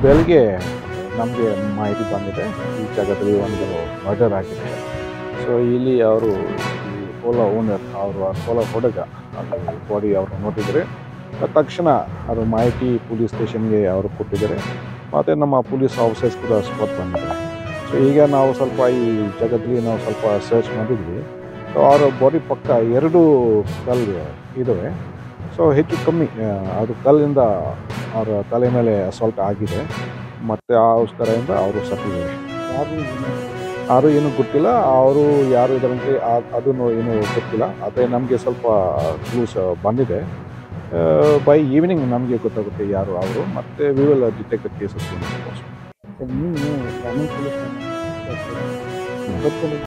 ಬೆಳಗ್ಗೆ ನಮಗೆ ಮಾಹಿತಿ ಬಂದಿದೆ ಈ ಜಾಗದಲ್ಲಿ ಒಂದು ಮರ್ಡರ್ ಆಗಿದೆ ಸೊ ಇಲ್ಲಿ ಅವರು ಈ ಓಲಾ ಓನರ್ ಅವರು ಓಲಾ ಹುಡುಗ ಅದು ಬಾಡಿ ಅವರು ನೋಡಿದರೆ ತಕ್ಷಣ ಅದು ಮಾಹಿತಿ ಪೊಲೀಸ್ ಸ್ಟೇಷನ್ಗೆ ಅವರು ಕೊಟ್ಟಿದ್ದಾರೆ ಮತ್ತು ನಮ್ಮ ಪೊಲೀಸ್ ಆಫೀಸರ್ಸ್ ಕೂಡ ಸ್ಪಾಟ್ ಬಂದಿದ್ದಾರೆ ಸೊ ಈಗ ನಾವು ಸ್ವಲ್ಪ ಈ ಜಾಗದಲ್ಲಿ ನಾವು ಸ್ವಲ್ಪ ಸರ್ಚ್ ಮಾಡಿದ್ವಿ ಸೊ ಅವರ ಬಾಡಿ ಪಕ್ಕ ಎರಡು ಕಲ್ಲು ಇದ್ದಾವೆ ಸೊ ಹೆಚ್ಚು ಕಮ್ಮಿ ಆ, ಅದು ಕಲ್ಲಿಂದ ಅವರ ತಲೆ ಮೇಲೆ ಅಸಾಲ್ಟ್ ಆಗಿದೆ ಮತ್ತು ಆ ಕಡೆಯಿಂದ ಅವರು ಸತ್ತಿದ್ದಾರೆ ಯಾರು ಯಾರು ಏನು ಗೊತ್ತಿಲ್ಲ ಅವರು ಯಾರು ಇದರಂತೆ ಅದನ್ನು ಏನು ಗೊತ್ತಿಲ್ಲ ಆದರೆ ನಮಗೆ ಸ್ವಲ್ಪ ಕ್ಲೂಸ್ ಬಂದಿದೆ ಬೈ ಈವ್ನಿಂಗ್ ನಮಗೆ ಗೊತ್ತಾಗುತ್ತೆ ಯಾರು ಅವರು ಮತ್ತು we will detect cases sir ನೀವು ಗ್ರಾಮೀಣ ಪೊಲೀಸ್ ಗೊತ್ತಿಲ್ಲ